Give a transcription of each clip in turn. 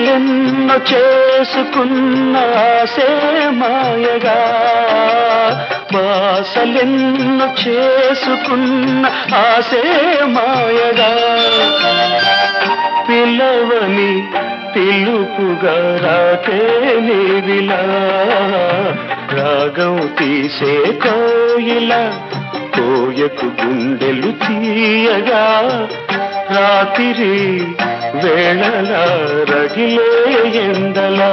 బాసలెన్నో చేసుకున్న ఆసే మాయగా బాసలెన్నో చేసుకున్న ఆసే మాయగా పిలవని పిలుపుగా రాకే నీవిలా రాగం తీసే కోయిల కోయకు గుండెలు తీయగా రాత్రి వేళలా రగిలే ఎండలా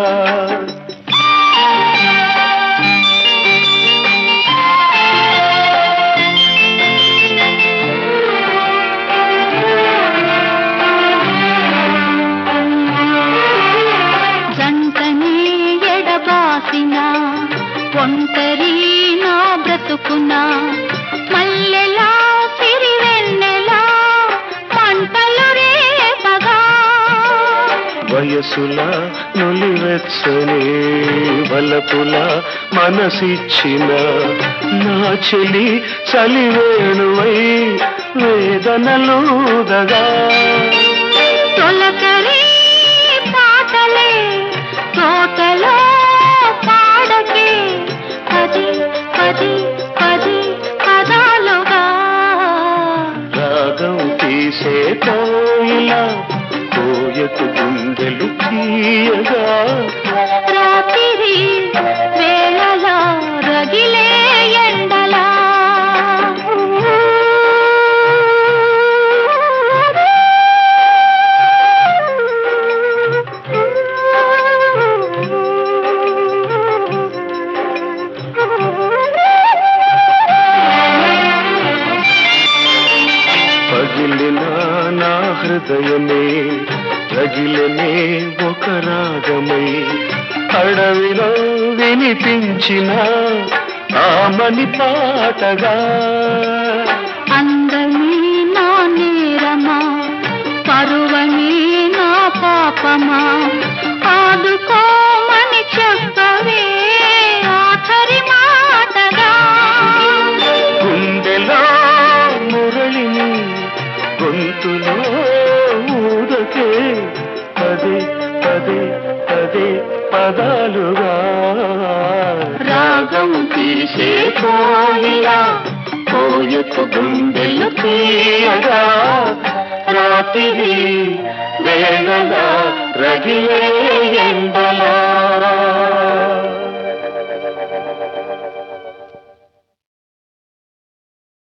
జంటని ఎడబాసిన ఒంటరి నా బ్రతుకున మల్లెలా సిరివెన్నెలా మంటలు రేపగా వయసుల నులివెచ్చని వలపుల మనసిచ్చిన నా చెలి చలివేణువై వేదనలుదగా తొలకరి పాటలే తోటలో పాడకే పది పది పది పదాలుగా రాగం తీసే కోయిల కోయకు గుండెలు తీయగా రాత్రి వేళలో రగిలే ఎండలా పగిలిన నా హృదయమే రగిలనే ఒక రాగమై అడవిలో వినిపించిన ఆమని పాటగా అందమే నా నేరమా పరువమే నా పాపమా ఆదుకోమని చెప్పవే ఆఖరి మాటగా గుండెలో మురళిని గొంతులో ఊదకే పదే పదే పదే పదాలుగా రాగం తీసే కోయిలా కోయకు గుండెలు తీయగా రాత్రి వేళల రగిలే ఎండలా